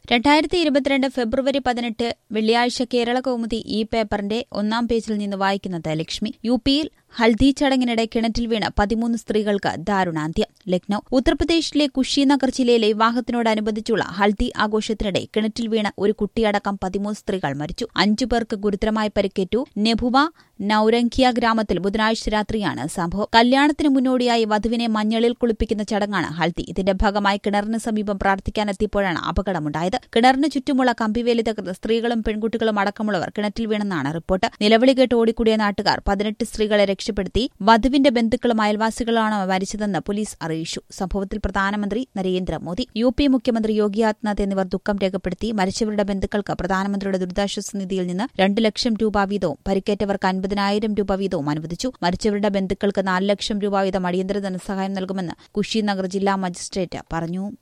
രണ്ടായിരത്തി ഇരുപത്തിരണ്ട് ഫെബ്രുവരി പതിനെട്ട് വെള്ളിയാഴ്ച കേരള കൗമുദി ഈ പേപ്പറിന്റെ ഒന്നാം പേജിൽ നിന്ന് വായിക്കുന്നത് ലക്ഷ്മി യു പിയിൽ ഹൽദി ചടങ്ങിനിടെ കിണറ്റിൽ വീണ് പതിമൂന്ന് സ്ത്രീകൾക്ക് ദാരുണാന്ത്യം ലക്നൌ ഉത്തർപ്രദേശിലെ കുഷിനഗർ ജില്ലയിലെ വിവാഹത്തിനോടനുബന്ധിച്ചുള്ള ഹൽദി ആഘോഷത്തിനിടെ കിണറ്റിൽ വീണ് ഒരു കുട്ടിയടക്കം പതിമൂന്ന് സ്ത്രീകൾ മരിച്ചു അഞ്ചു പേർക്ക് ഗുരുതരമായി പരിക്കേറ്റു നെഭുവ നൌരംഖിയ ഗ്രാമത്തിൽ ബുധനാഴ്ച രാത്രിയാണ് സംഭവം കല്യാണത്തിന് മുന്നോടിയായി വധുവിനെ മഞ്ഞളിൽ കുളിപ്പിക്കുന്ന ചടങ്ങാണ് ഹൽദി ഇതിന്റെ ഭാഗമായി കിണറിന് സമീപം പ്രാർത്ഥിക്കാനെത്തിയപ്പോഴാണ് അപകടമുണ്ടായത് കിണറിന് ചുറ്റുമുള്ള കമ്പിവേലി തകർന്ന് സ്ത്രീകളും പെൺകുട്ടികളും അടക്കമുള്ളവർ കിണറ്റിൽ വീണെന്നാണ് റിപ്പോർട്ട് നിലവിളി കേട്ട് ഓടിക്കൂടിയ നാട്ടുകാർ പതിനെട്ട് സ്ത്രീകളെ രക്ഷപ്പെടുത്തി വധുവിന്റെ ബന്ധുക്കളും അയൽവാസികളാണ് മരിച്ചതെന്ന് പോലീസ് അറിയിച്ചു സംഭവത്തിൽ പ്രധാനമന്ത്രി നരേന്ദ്രമോദി യു പി മുഖ്യമന്ത്രി യോഗി ആദിത്യനാഥ് എന്നിവർ ദുഃഖം രേഖപ്പെടുത്തി മരിച്ചവരുടെ ബന്ധുക്കൾക്ക് പ്രധാനമന്ത്രിയുടെ ദുരിതാശ്വാസ നിധിയിൽ നിന്ന് രണ്ട് ലക്ഷം രൂപ വീതവും പരിക്കേറ്റവർക്ക് അൻപതിനായിരം രൂപ വീതവും അനുവദിച്ചു മരിച്ചവരുടെ ബന്ധുക്കൾക്ക് നാല് ലക്ഷം രൂപ വീതം അടിയന്തര ധനസഹായം നൽകുമെന്ന് കുഷിനഗർ ജില്ലാ മജിസ്ട്രേറ്റ് പറഞ്ഞു